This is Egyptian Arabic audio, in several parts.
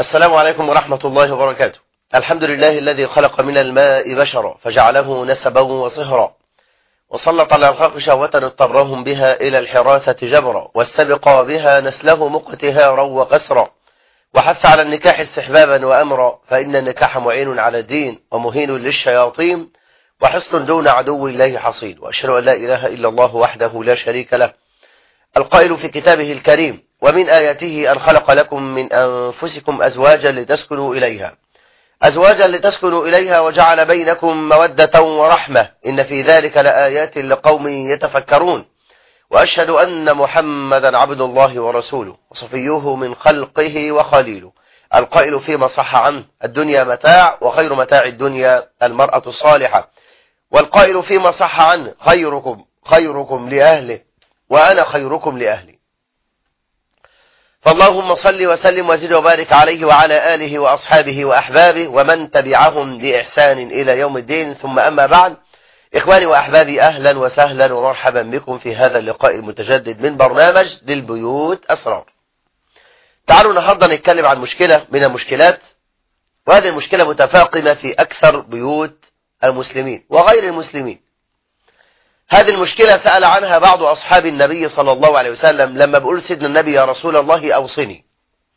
السلام عليكم ورحمة الله وبركاته الحمد لله الذي خلق من الماء بشرا فجعله نسبا وصهرا وسلط على الخلق شهوة اضطرهم بها إلى الحراثة جبرا واستبق بها نسله مقتهارا وقسرا وحث على النكاح استحبابا وأمرا فإن النكاح معين على الدين ومهين للشياطين وحصن دون عدو الله حصين وأشهد أن لا إله إلا الله وحده لا شريك له القائل في كتابه الكريم ومن آياته أن خلق لكم من أنفسكم أزواجا لتسكنوا إليها أزواجا لتسكنوا إليها وجعل بينكم مودة ورحمة إن في ذلك لآيات لقوم يتفكرون وأشهد أن محمدا عبد الله ورسوله وصفيه من خلقه وخليله القائل فيما صح عنه الدنيا متاع وخير متاع الدنيا المرأة الصالحة والقائل فيما صح عنه خيركم خيركم لأهله وأنا خيركم لأهلي فاللهم صل وسلم وزد وبارك عليه وعلى آله وأصحابه وأحبابه ومن تبعهم بإحسان إلى يوم الدين ثم أما بعد إخواني وأحبابي أهلا وسهلا ومرحبا بكم في هذا اللقاء المتجدد من برنامج للبيوت أسرار تعالوا النهاردة نتكلم عن مشكلة من المشكلات وهذه المشكلة متفاقمة في أكثر بيوت المسلمين وغير المسلمين هذه المشكلة سأل عنها بعض أصحاب النبي صلى الله عليه وسلم لما بقول سيدنا النبي يا رسول الله أوصني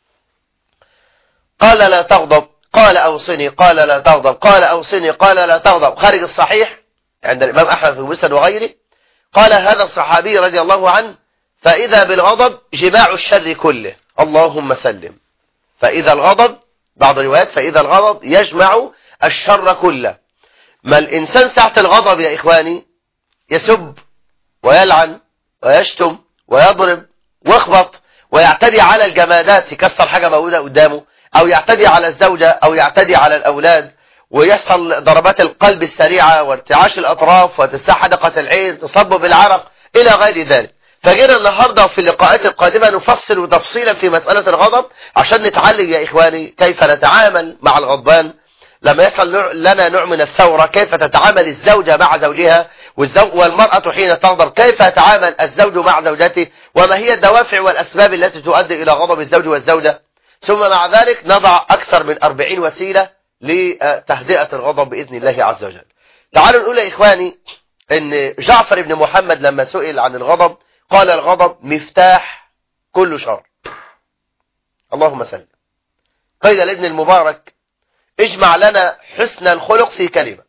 قال لا تغضب قال أوصني قال لا تغضب قال أوصني قال لا تغضب خارج الصحيح عند الإمام أحمد في المسند وغيره قال هذا الصحابي رضي الله عنه فإذا بالغضب جماع الشر كله اللهم سلم فإذا الغضب بعض الروايات فإذا الغضب يجمع الشر كله ما الإنسان ساعة الغضب يا إخواني يسب ويلعن ويشتم ويضرب ويخبط ويعتدي على الجمادات يكسر حاجة موجودة قدامه أو يعتدي على الزوجة أو يعتدي على الأولاد ويحصل ضربات القلب السريعة وارتعاش الأطراف وتسع حدقة العين تصب بالعرق إلى غير ذلك فجينا النهاردة في اللقاءات القادمة نفصل تفصيلا في مسألة الغضب عشان نتعلم يا إخواني كيف نتعامل مع الغضبان لما يحصل لنا نوع من الثورة كيف تتعامل الزوجة مع زوجها والزوج والمرأة حين تغضب كيف يتعامل الزوج مع زوجته وما هي الدوافع والأسباب التي تؤدي إلى غضب الزوج والزوجة ثم مع ذلك نضع أكثر من أربعين وسيلة لتهدئة الغضب بإذن الله عز وجل تعالوا نقول يا إخواني أن جعفر بن محمد لما سئل عن الغضب قال الغضب مفتاح كل شر اللهم سلم قيل لابن المبارك اجمع لنا حسن الخلق في كلمة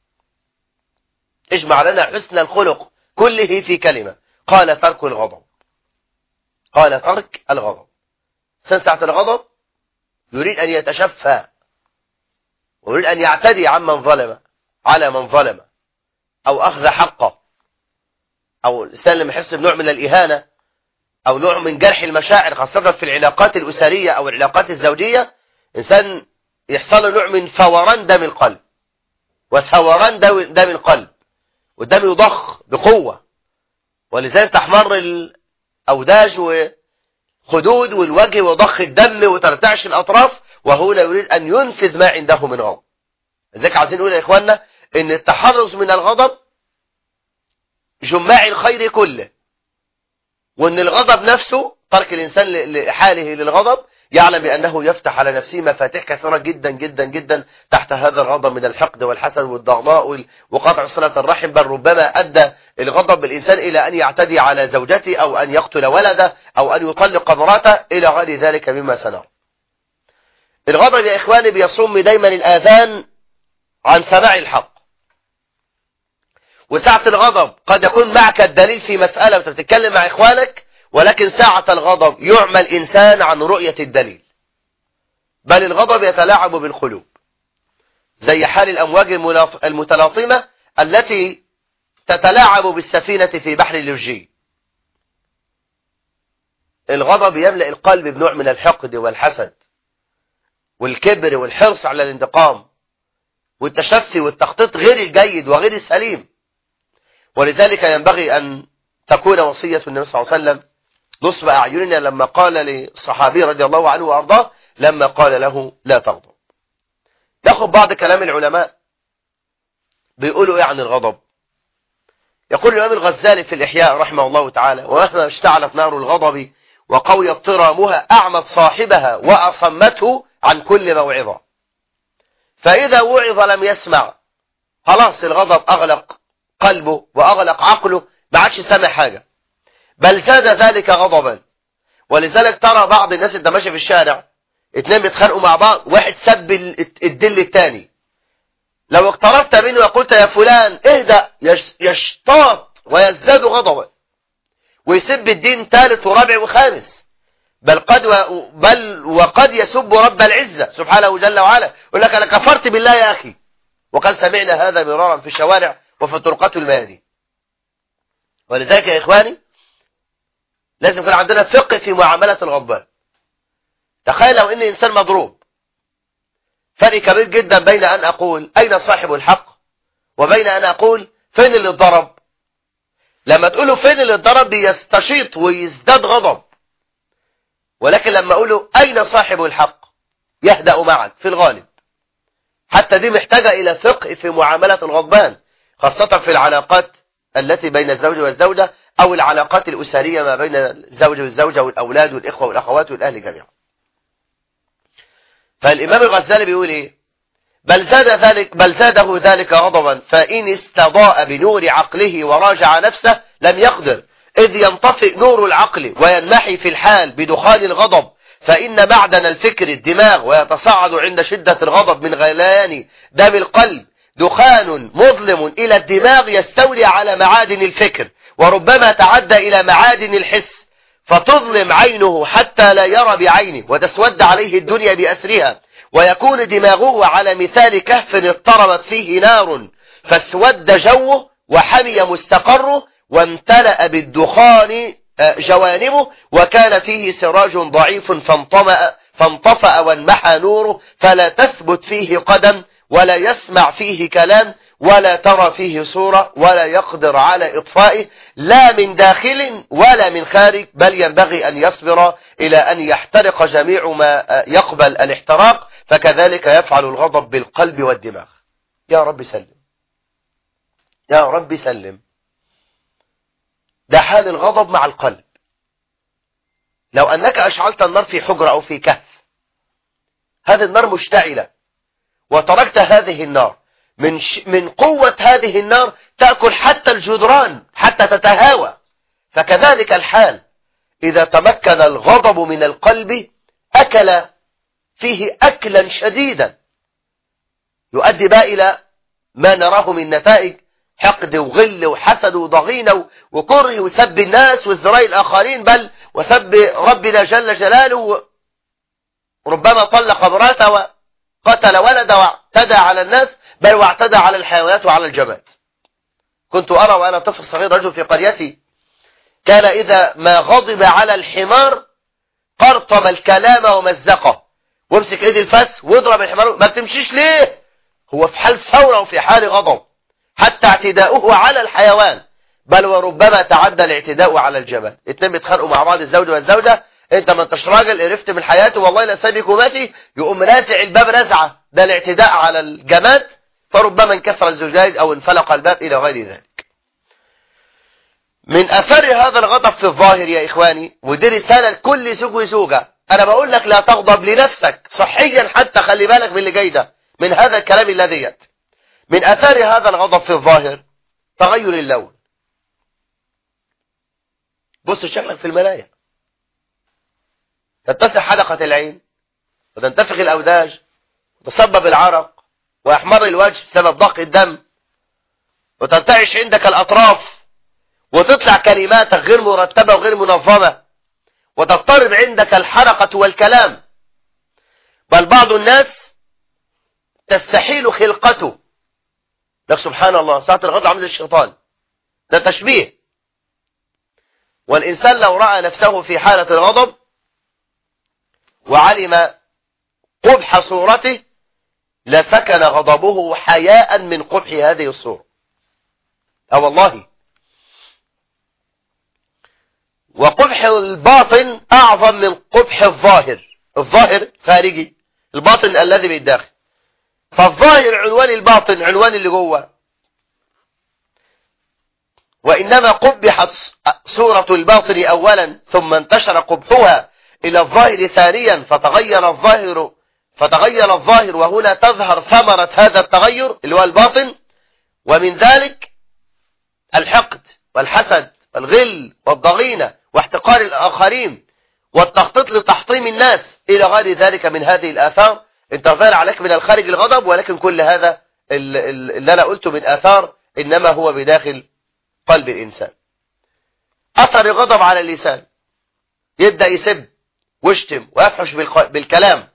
اجمع لنا حسن الخلق كله في كلمة قال ترك الغضب قال ترك الغضب سنسعة الغضب يريد أن يتشفى ويريد أن يعتدي عمن ظلم على من ظلم أو أخذ حقه أو الإنسان لما يحس بنوع من الإهانة أو نوع من جرح المشاعر خاصة في العلاقات الأسرية أو العلاقات الزوجية إنسان يحصل له نوع من فوران دم القلب وثوران دم القلب والدم يضخ بقوة ولذلك تحمر الأوداج وخدود والوجه وضخ الدم وترتعش الأطراف وهنا يريد أن ينفذ ما عنده من غضب لذلك عايزين نقول يا إخواننا إن التحرز من الغضب جماع الخير كله وإن الغضب نفسه ترك الإنسان لحاله للغضب يعلم بأنه يفتح على نفسه مفاتيح كثيرة جدا جدا جدا تحت هذا الغضب من الحقد والحسد والضغضاء وقطع صلة الرحم بل ربما أدى الغضب بالإنسان إلى أن يعتدي على زوجته أو أن يقتل ولده أو أن يطلق امراته إلى غير ذلك مما سنرى الغضب يا إخواني بيصم دايما الآذان عن سماع الحق وساعة الغضب قد يكون معك الدليل في مسألة وتتكلم مع إخوانك ولكن ساعة الغضب يعمى الإنسان عن رؤية الدليل بل الغضب يتلاعب بالقلوب زي حال الأمواج المتلاطمة التي تتلاعب بالسفينة في بحر اللجي الغضب يملأ القلب بنوع من الحقد والحسد والكبر والحرص على الانتقام والتشفي والتخطيط غير الجيد وغير السليم ولذلك ينبغي أن تكون وصية النبي صلى الله عليه وسلم نصب أعيننا لما قال للصحابي رضي الله عنه وأرضاه لما قال له لا تغضب تاخد بعض كلام العلماء بيقولوا ايه عن الغضب يقول الإمام الغزالي في الإحياء رحمه الله تعالى ومهما اشتعلت نار الغضب وقوي اضطرامها أعمت صاحبها وأصمته عن كل موعظة فإذا وعظ لم يسمع خلاص الغضب أغلق قلبه وأغلق عقله ما عادش سامع حاجة بل زاد ذلك غضبا ولذلك ترى بعض الناس اللي ماشي في الشارع اتنين بيتخانقوا مع بعض واحد سب الدل الثاني لو اقتربت منه وقلت يا فلان اهدأ يشتاط ويزداد غضبا ويسب الدين ثالث ورابع وخامس بل قد و... بل وقد يسب رب العزة سبحانه جل وعلا يقول لك انا كفرت بالله يا اخي وقد سمعنا هذا مرارا في الشوارع وفي طرقات الميادين ولذلك يا اخواني لازم يكون عندنا فقه في معاملة الغضبان تخيل لو ان انسان مضروب فرق كبير جدا بين ان اقول اين صاحب الحق وبين ان اقول فين اللي اتضرب لما تقوله فين اللي اتضرب بيستشيط ويزداد غضب ولكن لما اقوله اين صاحب الحق يهدأ معك في الغالب حتى دي محتاجة الى فقه في معاملة الغضبان خاصة في العلاقات التي بين الزوج والزوجة او العلاقات الاسرية ما بين الزوج والزوجة والاولاد والاخوة والاخوات والاهل جميعا فالإمام الغزالي بيقول إيه بل زاد ذلك بل زاده ذلك غضبا فإن استضاء بنور عقله وراجع نفسه لم يقدر إذ ينطفئ نور العقل وينمحي في الحال بدخان الغضب فإن معدن الفكر الدماغ ويتصاعد عند شدة الغضب من غليان دم القلب دخان مظلم إلى الدماغ يستولي على معادن الفكر وربما تعدى إلى معادن الحس فتظلم عينه حتى لا يرى بعينه وتسود عليه الدنيا بأسرها ويكون دماغه على مثال كهف اضطربت فيه نار فاسود جوه وحمي مستقره وامتلأ بالدخان جوانبه وكان فيه سراج ضعيف فانطمأ فانطفأ وانمحى نوره فلا تثبت فيه قدم ولا يسمع فيه كلام ولا ترى فيه صورة ولا يقدر على إطفائه لا من داخل ولا من خارج بل ينبغي أن يصبر إلى أن يحترق جميع ما يقبل الاحتراق فكذلك يفعل الغضب بالقلب والدماغ يا رب سلم يا رب سلم ده حال الغضب مع القلب لو أنك أشعلت النار في حجرة أو في كهف هذه النار مشتعلة وتركت هذه النار من ش... من قوة هذه النار تأكل حتى الجدران حتى تتهاوى فكذلك الحال إذا تمكن الغضب من القلب أكل فيه أكلا شديدا يؤدي بقى إلى ما نراه من نتائج حقد وغل وحسد وضغينة وكره وسب الناس وازدراء الآخرين بل وسب ربنا جل جلاله ربما طلق امراته وقتل ولده واعتدى على الناس بل واعتدى على الحيوانات وعلى الجماد كنت أرى وأنا طفل صغير رجل في قريتي كان إذا ما غضب على الحمار قرطم الكلام ومزقه وامسك ايدي الفس واضرب الحمار ما بتمشيش ليه هو في حال ثورة وفي حال غضب حتى اعتداؤه على الحيوان بل وربما تعدى الاعتداء على الجمال اتنين بيتخانقوا مع بعض الزوج والزوجة انت ما انتش راجل قرفت من حياته والله لا سابك وماشي يقوم رازع الباب رزعة ده الاعتداء على الجماد فربما انكسر الزجاج أو انفلق الباب إلى غير ذلك من أثر هذا الغضب في الظاهر يا إخواني ودي رسالة لكل زوج وزوجة أنا بقول لك لا تغضب لنفسك صحيا حتى خلي بالك من اللي جاي ده من هذا الكلام الذي يأتي من أثار هذا الغضب في الظاهر تغير اللون بص شكلك في المراية تتسع حدقة العين وتنتفخ الأوداج وتسبب العرق ويحمر الوجه بسبب ضخ الدم وتنتعش عندك الأطراف وتطلع كلماتك غير مرتبة وغير منظمة وتضطرب عندك الحركة والكلام بل بعض الناس تستحيل خلقته لك سبحان الله ساعة الغضب عمل الشيطان ده تشبيه والإنسان لو رأى نفسه في حالة الغضب وعلم قبح صورته لسكن غضبه حياء من قبح هذه الصورة أو والله وقبح الباطن أعظم من قبح الظاهر الظاهر خارجي الباطن الذي بالداخل فالظاهر عنوان الباطن عنوان اللي جوه وإنما قبحت صورة الباطن أولا ثم انتشر قبحها إلى الظاهر ثانيا فتغير الظاهر فتغير الظاهر وهنا تظهر ثمرة هذا التغير اللي هو الباطن ومن ذلك الحقد والحسد والغل والضغينة واحتقار الآخرين والتخطيط لتحطيم الناس إلى غير ذلك من هذه الآثار انت ظاهر عليك من الخارج الغضب ولكن كل هذا اللي أنا قلته من آثار إنما هو بداخل قلب الإنسان أثر الغضب على اللسان يبدأ يسب ويشتم ويفحش بالكلام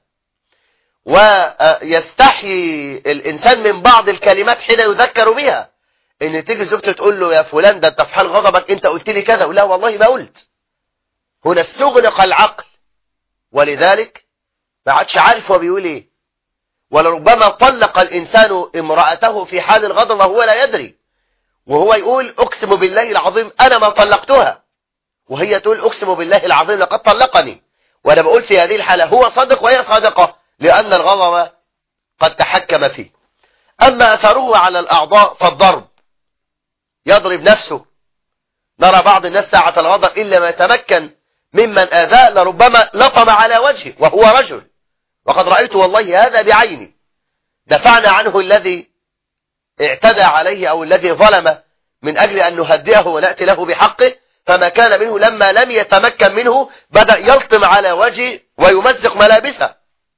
ويستحيي الإنسان من بعض الكلمات حين يذكر بها ان تيجي زوجته تقول له يا فلان ده انت في حال غضبك انت قلت لي كذا لا والله ما قلت هنا استغلق العقل ولذلك ما عادش عارف هو بيقول ايه ولربما طلق الانسان امرأته في حال الغضب وهو لا يدري وهو يقول اقسم بالله العظيم انا ما طلقتها وهي تقول اقسم بالله العظيم لقد طلقني وانا بقول في هذه الحالة هو صادق وهي صادقة لان الغضب قد تحكم فيه اما اثره على الاعضاء فالضرب يضرب نفسه نرى بعض الناس ساعة الغضب إلا ما يتمكن ممن آذاه لربما لطم على وجهه وهو رجل وقد رأيت والله هذا بعيني دفعنا عنه الذي اعتدى عليه أو الذي ظلم من أجل أن نهدئه ونأتي له بحقه فما كان منه لما لم يتمكن منه بدأ يلطم على وجهه ويمزق ملابسه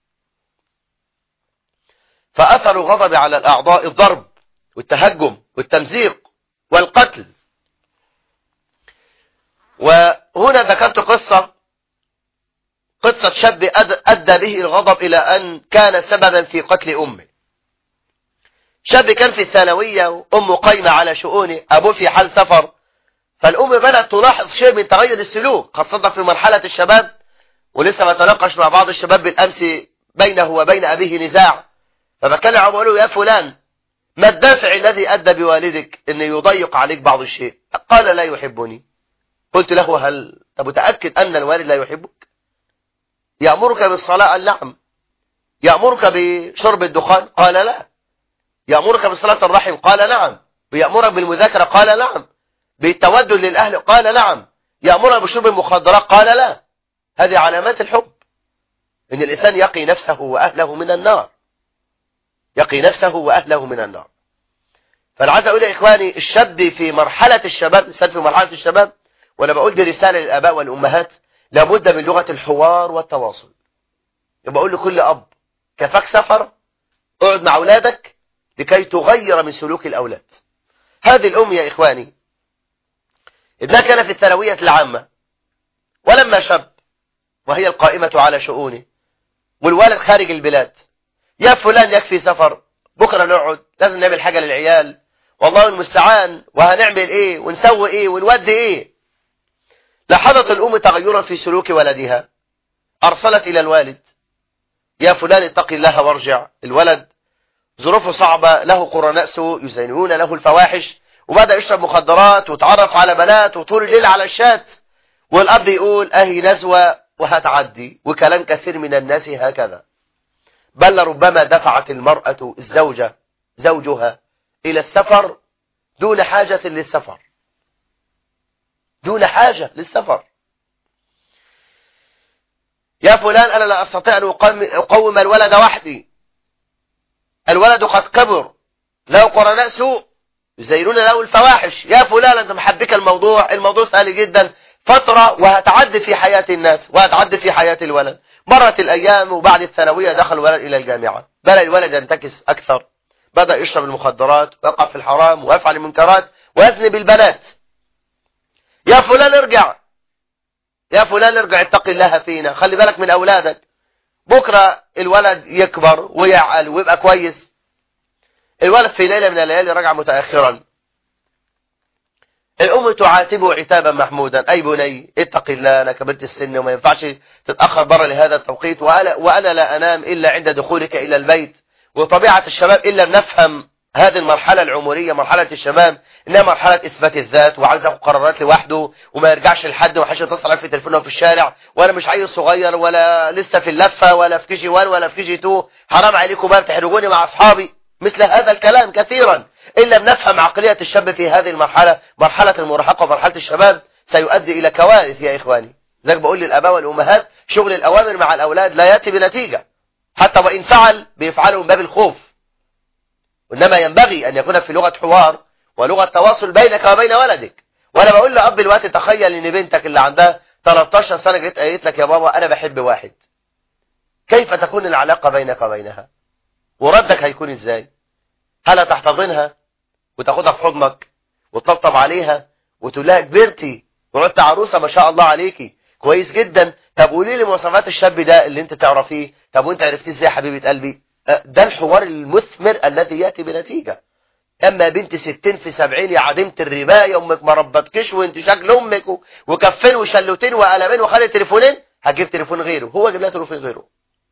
فأثر الغضب على الأعضاء الضرب والتهجم والتمزيق والقتل وهنا ذكرت قصة قصة شاب أدى به الغضب إلى أن كان سببا في قتل أمه شاب كان في الثانوية وأمه قايمة على شؤونه أبوه في حال سفر فالأم بدأت تلاحظ شيء من تغير السلوك خاصة في مرحلة الشباب ولسه ما تناقش مع بعض الشباب بالأمس بينه وبين أبيه نزاع فبكلم عمره يا فلان ما الدافع الذي أدى بوالدك أن يضيق عليك بعض الشيء قال لا يحبني قلت له هل متأكد أن الوالد لا يحبك يأمرك بالصلاة قال نعم يأمرك بشرب الدخان قال لا يأمرك بصلاة الرحم قال نعم يأمرك بالمذاكرة قال نعم بالتودد للأهل قال نعم يأمرك بشرب المخدرات قال لا هذه علامات الحب إن الإنسان يقي نفسه وأهله من النار يقي نفسه وأهله من النار فأنا عايز أقول يا إخواني الشاب في مرحلة الشباب الإنسان في مرحلة الشباب وأنا بقول دي رسالة للآباء والأمهات لابد من لغة الحوار والتواصل يبقى أقول لكل أب كفاك سفر اقعد مع أولادك لكي تغير من سلوك الأولاد هذه الأم يا إخواني ابنها كان في الثانوية العامة ولما شب وهي القائمة على شؤونه والوالد خارج البلاد يا فلان يكفي سفر بكرة نقعد لازم نعمل حاجة للعيال والله المستعان وهنعمل ايه ونسوي ايه ونودي ايه لاحظت الام تغيرا في سلوك ولدها ارسلت الى الوالد يا فلان اتق الله وارجع الولد ظروفه صعبة له قرناء سوء يزينون له الفواحش وبدأ يشرب مخدرات وتعرف على بنات وطول الليل على الشات والأب يقول أهي نزوة وهتعدي وكلام كثير من الناس هكذا بل ربما دفعت المرأة الزوجة زوجها إلى السفر دون حاجة للسفر دون حاجة للسفر يا فلان أنا لا أستطيع أن أقوم الولد وحدي الولد قد كبر له قرناء سوء يزينون له الفواحش يا فلان أنت محبك الموضوع الموضوع سهل جدا فترة وهتعدي في حياة الناس وهتعدي في حياة الولد مرت الأيام وبعد الثانوية دخل الولد إلى الجامعة بدأ الولد ينتكس أكثر بدأ يشرب المخدرات ويقع في الحرام ويفعل المنكرات ويذنب البنات يا فلان ارجع يا فلان ارجع اتق الله فينا خلي بالك من أولادك بكرة الولد يكبر ويعقل ويبقى كويس الولد في ليلة من الليالي رجع متأخرا الأم تعاتبه عتابا محمودا أي بني اتق الله أنا كبرت السن وما ينفعش تتأخر برا لهذا التوقيت وأنا, وأنا لا أنام إلا عند دخولك إلى البيت وطبيعة الشباب إلا نفهم هذه المرحلة العمرية مرحلة الشباب إنها مرحلة إثبات الذات وعايز ياخد قرارات لوحده وما يرجعش لحد وما حدش يتصل عليه في تليفونه في الشارع وأنا مش عيل صغير ولا لسه في اللفة ولا في كي جي 1 ولا في كي جي 2 حرام عليكم بقى تحرجوني مع أصحابي مثل هذا الكلام كثيرا إلا بنفهم عقلية الشاب في هذه المرحلة مرحلة المراهقة ومرحلة الشباب سيؤدي إلى كوارث يا إخواني زي بقول للآباء والأمهات شغل الأوامر مع الأولاد لا يأتي بنتيجة حتى وإن فعل بيفعله من باب الخوف وإنما ينبغي أن يكون في لغة حوار ولغة تواصل بينك وبين ولدك وأنا بقول لأب الوقت تخيل أن بنتك اللي عندها 13 سنة جيت قالت لك يا بابا أنا بحب واحد كيف تكون العلاقة بينك وبينها وردك هيكون إزاي هل هتحتضنها وتاخدها في حضنك وتطبطب عليها وتقول لها كبرتي وعدت عروسة ما شاء الله عليكي كويس جدا طب قولي لي مواصفات الشاب ده اللي انت تعرفيه طب وانت عرفتيه ازاي يا حبيبه قلبي ده الحوار المثمر الذي ياتي بنتيجه اما بنت ستين في سبعين يا عديمه الربايه امك ما ربتكش وانت شكل امك وكفين وشلوتين وقلمين وخدت تليفونين هتجيب تليفون غيره هو جاب لها تليفون غيره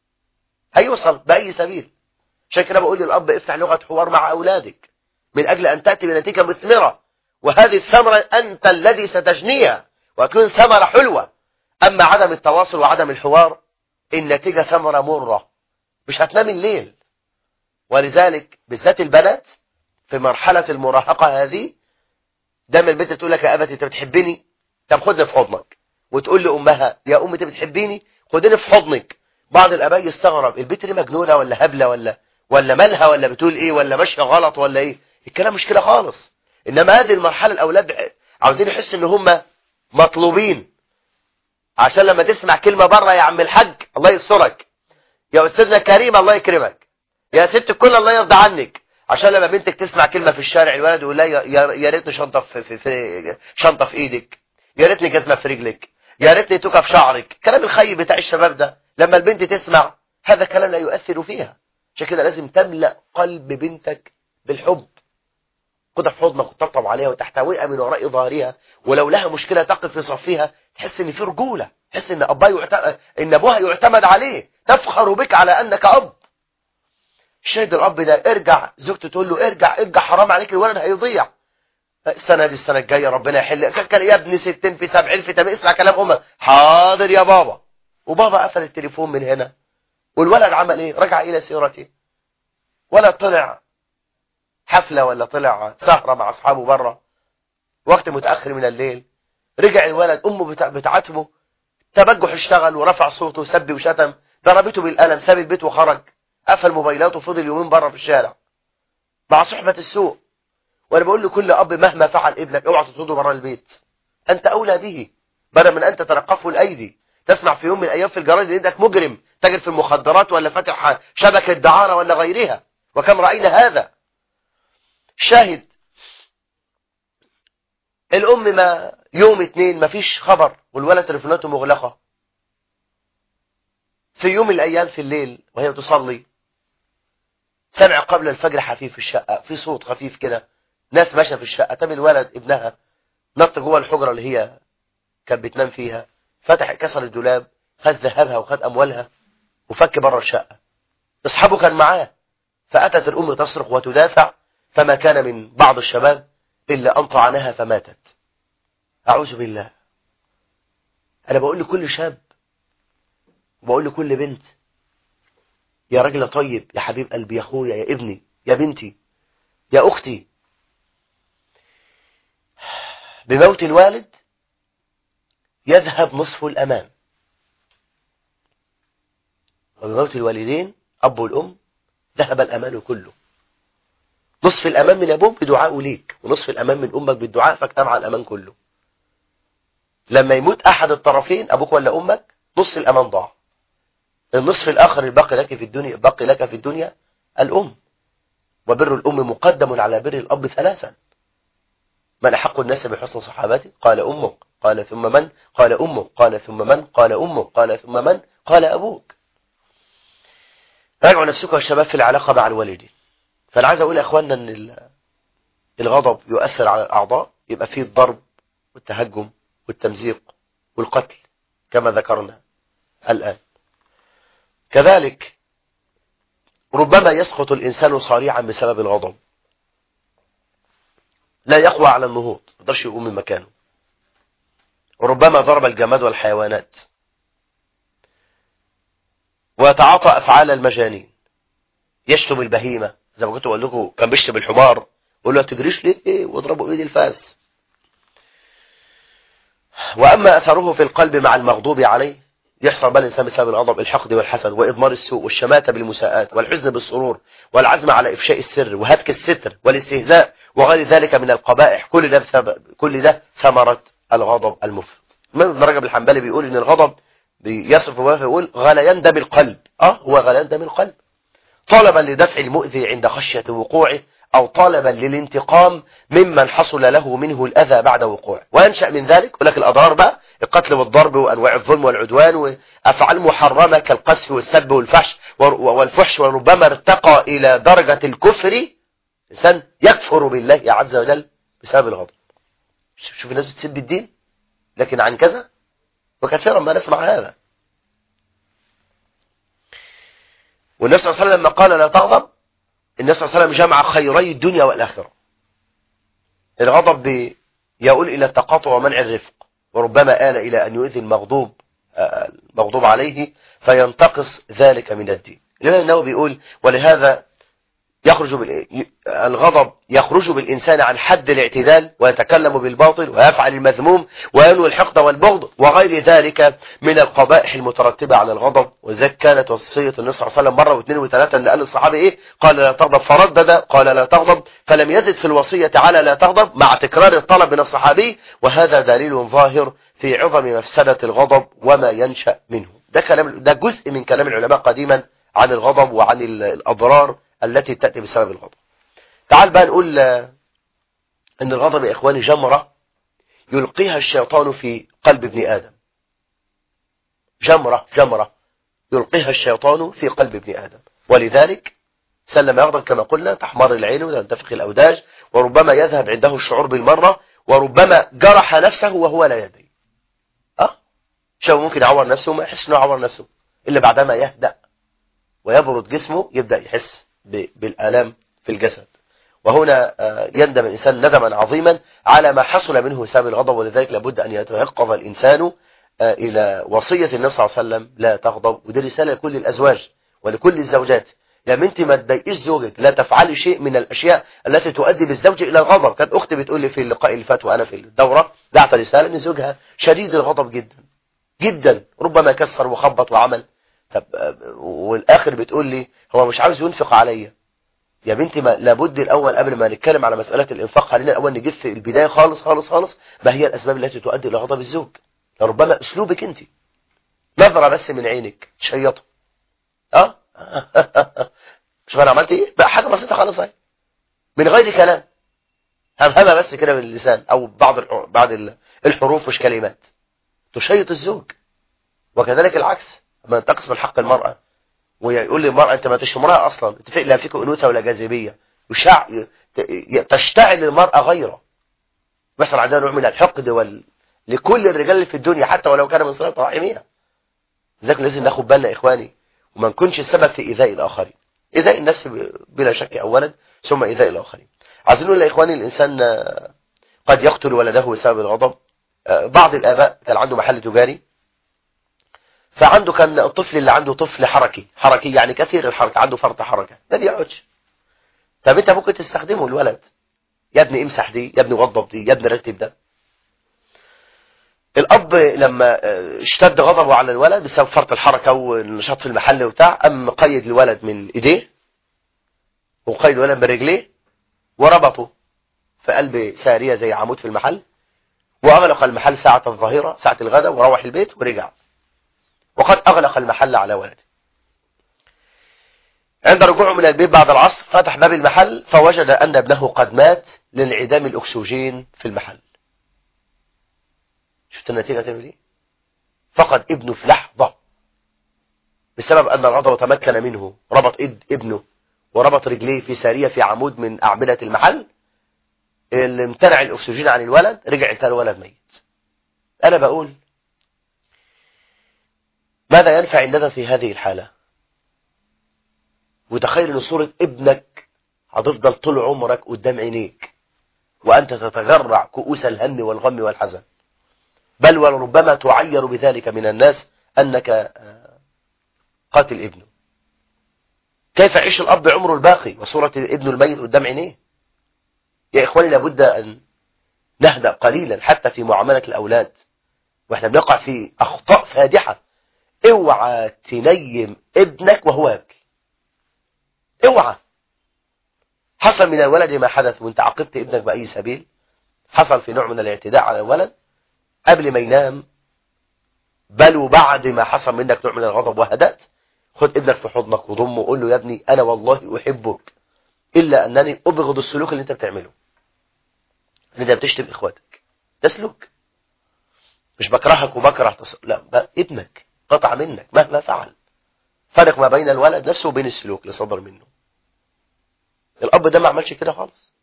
هيوصل باي سبيل عشان كده بقول للاب افتح لغه حوار مع اولادك من اجل ان تاتي بنتيجه مثمره وهذه الثمره انت الذي ستجنيها وتكون ثمره حلوه أما عدم التواصل وعدم الحوار النتيجة ثمرة مرة مش هتنام الليل ولذلك بالذات البنات في مرحلة المراهقة هذه دايما البنت تقول لك يا أبتي أنت بتحبني طب خدني في حضنك وتقول لأمها يا أمي أنت بتحبيني خدني في حضنك بعض الآباء يستغرب البنت دي مجنونة ولا هبلة ولا ولا مالها ولا بتقول إيه ولا ماشية غلط ولا إيه الكلام مش كده خالص إنما هذه المرحلة الأولاد عاوزين يحسوا إن هم مطلوبين عشان لما تسمع كلمة بره يا عم الحاج الله يسترك يا أستاذنا كريم الله يكرمك يا ست الكل الله يرضى عنك عشان لما بنتك تسمع كلمة في الشارع الولد يقول لها يا ريتني شنطة في, في, في شنطة في ايدك يا ريتني جزمة في رجلك يا ريتني توكة في شعرك كلام الخي بتاع الشباب ده لما البنت تسمع هذا كلام لا يؤثر فيها عشان كده لازم تملأ قلب بنتك بالحب خدها في حضنك وتطبطب عليها وتحتويها من وراء ظهرها ولو لها مشكلة تقف في صفها تحس ان في رجولة تحس ان ابوها يعتمد ان ابوها يعتمد عليه تفخر بك على انك اب الشاهد الاب ده ارجع زوجته تقول له ارجع ارجع حرام عليك الولد هيضيع السنة دي السنة الجاية ربنا يحل كان يا ابني 60 في 70 في 80 اسمع كلام امك حاضر يا بابا وبابا قفل التليفون من هنا والولد عمل ايه رجع الى سيرته ولا طلع حفلة ولا طلع سهرة مع أصحابه بره وقت متأخر من الليل رجع الولد أمه بتعاتبه تبجح اشتغل ورفع صوته وسب وشتم ضربته بالقلم ساب البيت وخرج قفل موبايلاته وفضل يومين بره في الشارع مع صحبة السوء وانا بقول لكل اب مهما فعل ابنك اوعى تطرده بره البيت انت اولى به بدل من ان تتلقفه الايدي تسمع في يوم من الايام في الجرايد ان انك مجرم تاجر في المخدرات ولا فاتح شبكه دعاره ولا غيرها وكم راينا هذا شاهد الام ما يوم اتنين ما فيش خبر والولد تليفوناته مغلقة في يوم من الايام في الليل وهي تصلي سمع قبل الفجر حفيف في الشقة في صوت خفيف كده ناس ماشيه في الشقة طب الولد ابنها نط جوه الحجرة اللي هي كانت بتنام فيها فتح كسر الدولاب خد ذهبها وخد اموالها وفك بره الشقة اصحابه كان معاه فاتت الام تصرخ وتدافع فما كان من بعض الشباب إلا أن طعنها فماتت أعوذ بالله أنا بقول لكل شاب وبقول لكل بنت يا راجل طيب يا حبيب قلبي يا أخويا يا ابني يا بنتي يا أختي بموت الوالد يذهب نصف الأمان وبموت الوالدين أب والأم ذهب الأمان كله نصف الأمان من أبوك بدعائه ليك ونصف الأمان من أمك بالدعاء فاجتمع الأمان كله لما يموت أحد الطرفين أبوك ولا أمك نصف الأمان ضاع النصف الآخر الباقي لك في الدنيا باقي لك في الدنيا الأم وبر الأم مقدم على بر الأب ثلاثا من أحق الناس بحسن صحابتي قال أمك قال ثم من قال أمك قال ثم من قال أمك قال ثم من قال أبوك راجعوا نفسكم يا شباب في العلاقة مع الوالدين فانا عايز اقول يا اخوانا ان الغضب يؤثر على الاعضاء يبقى فيه الضرب والتهجم والتمزيق والقتل كما ذكرنا الان كذلك ربما يسقط الانسان صريعا بسبب الغضب لا يقوى على النهوض ما يقدرش يقوم من مكانه وربما ضرب الجماد والحيوانات ويتعاطى افعال المجانين يشتم البهيمه زي ما كنت بقول لكم كان بيشتم الحمار يقول له تجريش ليه واضربه بايد الفاس واما اثره في القلب مع المغضوب عليه يحصل بقى الإنسان بسبب الغضب الحقد والحسد وإضمار السوء والشماتة بالمساءات والحزن بالسرور والعزم على إفشاء السر وهتك الستر والاستهزاء وغير ذلك من القبائح كل ده كل ده ثمرة الغضب المفرط الإمام ابن رجب الحنبلي بيقول إن الغضب بيصف ويقول غليان دم القلب اه هو غليان دم القلب طلبا لدفع المؤذي عند خشية وقوعه أو طالبا للانتقام ممن حصل له منه الأذى بعد وقوعه وينشأ من ذلك ولكن الأضرار بقى القتل والضرب وأنواع الظلم والعدوان وأفعال محرمة كالقذف والسب والفحش والفحش وربما ارتقى إلى درجة الكفر إنسان يكفر بالله عز وجل بسبب الغضب شوف الناس بتسب الدين لكن عن كذا وكثيرا ما نسمع هذا والنبي صلى الله عليه وسلم لما قال لا تغضب النبي صلى الله عليه وسلم جمع خيري الدنيا والآخرة الغضب يقول إلى التقاطع ومنع الرفق وربما آل إلى أن يؤذي المغضوب المغضوب عليه فينتقص ذلك من الدين الإمام النووي بيقول ولهذا يخرج الغضب يخرج بالإنسان عن حد الاعتدال ويتكلم بالباطل ويفعل المذموم وينوي الحقد والبغض وغير ذلك من القبائح المترتبة على الغضب وذلك كانت وصية النبي صلى الله عليه وسلم مرة واثنين وثلاثة اللي قال الصحابي إيه قال لا تغضب فردد قال لا تغضب فلم يزد في الوصية على لا تغضب مع تكرار الطلب من الصحابي وهذا دليل ظاهر في عظم مفسدة الغضب وما ينشأ منه ده كلام ده جزء من كلام العلماء قديما عن الغضب وعن الأضرار التي تأتي بسبب الغضب تعال بقى نقول ان الغضب يا اخواني جمرة يلقيها الشيطان في قلب ابن آدم جمرة جمرة يلقيها الشيطان في قلب ابن آدم ولذلك سلم يغضب كما قلنا تحمر العين وتنتفخ الأوداج وربما يذهب عنده الشعور بالمرة وربما جرح نفسه وهو لا يدري أه شو ممكن يعور نفسه وما يحس انه يعور نفسه إلا بعدما يهدأ ويبرد جسمه يبدأ يحس بالآلام في الجسد وهنا يندم الإنسان ندما عظيما على ما حصل منه بسبب الغضب ولذلك لابد أن يتيقظ الإنسان إلى وصية النبي صلى الله عليه وسلم لا تغضب ودي رسالة لكل الأزواج ولكل الزوجات يا بنتي ما تضايقيش زوجك لا تفعلي شيء من الأشياء التي تؤدي بالزوج إلى الغضب كانت أختي بتقول لي في اللقاء اللي فات وأنا في الدورة دعت رسالة أن زوجها شديد الغضب جدا جدا ربما كسر وخبط وعمل طب والآخر بتقول لي هو مش عاوز ينفق عليا يا بنتي ما لابد الأول قبل ما نتكلم على مسألة الإنفاق خلينا الأول نجيب في البداية خالص خالص خالص ما هي الأسباب التي تؤدي إلى غضب الزوج ربما أسلوبك أنت نظرة بس من عينك تشيطه أه شوف أنا عملت إيه بقى حاجة بسيطة خالص اهي من غير كلام همهمة بس كده من اللسان أو بعض بعض الحروف مش كلمات تشيط الزوج وكذلك العكس ما تقسم الحق المرأة ويقول للمرأة انت ما تشمرها اصلا اتفق لا فيك انوثة ولا جاذبية يشع تشتعل المرأة غيره مثلا عندنا نوع من الحقد وال... لكل الرجال اللي في الدنيا حتى ولو كان من صلاه رحمها لذلك لازم ناخد بالنا اخواني وما نكونش السبب في ايذاء الاخرين ايذاء النفس بلا شك اولا ثم ايذاء الاخرين عايزين نقول يا اخواني الانسان قد يقتل ولده بسبب الغضب بعض الاباء كان عنده محل تجاري فعنده كان الطفل اللي عنده طفل حركي حركي يعني كثير الحركة عنده فرط حركة ما بيقعدش طب انت ممكن تستخدمه الولد يا ابني امسح دي يا ابني وضب دي يا ابني رتب ده الاب لما اشتد غضبه على الولد بسبب فرط الحركة والنشاط في المحل وبتاع قام قيد الولد من ايديه وقيد الولد من رجليه وربطه في قلب سارية زي عمود في المحل واغلق المحل ساعة الظهيرة ساعة الغداء وروح البيت ورجع وقد أغلق المحل على ولده عند رجوعه من البيت بعد العصر فتح باب المحل فوجد أن ابنه قد مات لانعدام الأكسجين في المحل شفت النتيجة تعمل ايه فقد ابنه في لحظة بسبب أن الغضب تمكن منه ربط إد ابنه وربط رجليه في سارية في عمود من أعمدة المحل اللي امتنع الأكسجين عن الولد رجع كان الولد ميت أنا بقول ماذا ينفع الندم في هذه الحالة وتخيل ان صورة ابنك هتفضل طول عمرك قدام عينيك وأنت تتجرع كؤوس الهم والغم والحزن بل وربما تعير بذلك من الناس أنك قاتل ابنه كيف يعيش الأب عمره الباقي وصورة ابنه الميت قدام عينيه يا إخواني لابد أن نهدأ قليلا حتى في معاملة الأولاد واحنا بنقع في أخطاء فادحة اوعى تنيم ابنك وهو يبكي اوعى حصل من الولد ما حدث وانت عاقبت ابنك بأي سبيل حصل في نوع من الاعتداء على الولد قبل ما ينام بل وبعد ما حصل منك نوع من الغضب وهدأت خد ابنك في حضنك وضمه وقول له يا ابني انا والله احبك الا انني ابغض السلوك اللي انت بتعمله ان انت بتشتم اخواتك ده سلوك مش بكرهك وبكره تص... لا بقى ابنك قطع منك مهما فعل فرق ما بين الولد نفسه وبين السلوك اللي صدر منه الاب ده ما عملش كده خالص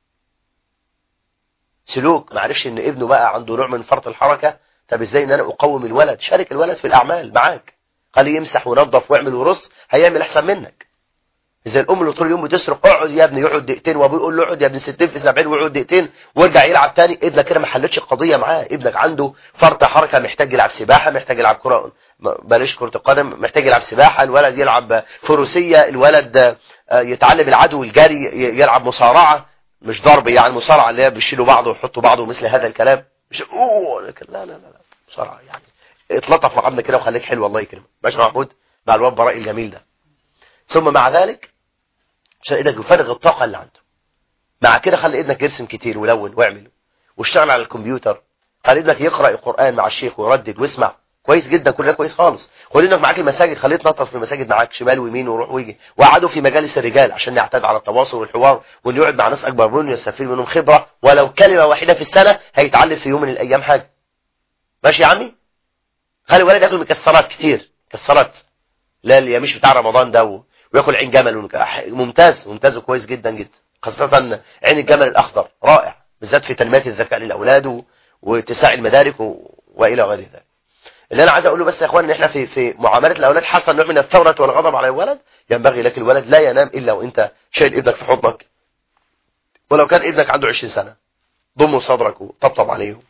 سلوك ما عرفش ان ابنه بقى عنده نوع من فرط الحركه طب ازاي ان انا اقوم الولد شارك الولد في الاعمال معاك خليه يمسح وينظف ويعمل ورص هيعمل احسن منك زي الام اللي طول اليوم بتسرق اقعد يا ابني يقعد دقيقتين وابوه يقول له اقعد يا ابني 60 في 70 ويقعد دقيقتين ويرجع يلعب تاني ابنك كده ما حلتش القضيه معاه ابنك عنده فرط حركه محتاج يلعب سباحه محتاج يلعب كره بلاش كره القدم محتاج يلعب سباحه الولد يلعب فروسيه الولد يتعلم العدو الجري يلعب مصارعه مش ضرب يعني مصارعه اللي هي بيشيلوا بعض ويحطوا بعض ومثل هذا الكلام مش اوه لكن لا لا لا, لا. مصارعه يعني اتلطف مع ابنك كده وخليك حلو الله يكرمك باشا محمود مع الواد براء الجميل ده ثم مع ذلك عشان ابنك يفرغ الطاقه اللي عنده مع كده خلي ابنك يرسم كتير ولون واعمل واشتغل على الكمبيوتر خلي ابنك يقرا القران مع الشيخ ويردد ويسمع كويس جدا كل ده كويس خالص خلي ابنك معاك المساجد خليه يتنطط في المساجد معاك شمال ويمين ويروح ويجي وقعدوا في مجالس الرجال عشان يعتاد على التواصل والحوار وانه يقعد مع ناس اكبر منه يستفيد منهم خبره ولو كلمه واحده في السنه هيتعلم في يوم من الايام حاجه ماشي يا عمي خلي الولد ياكل مكسرات كتير مكسرات لا اللي مش بتاع رمضان ده و... وياكل عين جمل ونك... ممتاز ممتاز وكويس جدا جدا خاصة عين الجمل الأخضر رائع بالذات في تنمية الذكاء للأولاد و... واتساع المدارك و... وإلى غير ذلك اللي أنا عايز أقوله بس يا أخوان إن إحنا في في معاملة الأولاد حصل نوع من الثورة والغضب على الولد ينبغي لك الولد لا ينام إلا وأنت شايل ابنك في حضنك ولو كان ابنك عنده 20 سنة ضمه صدرك وطبطب عليه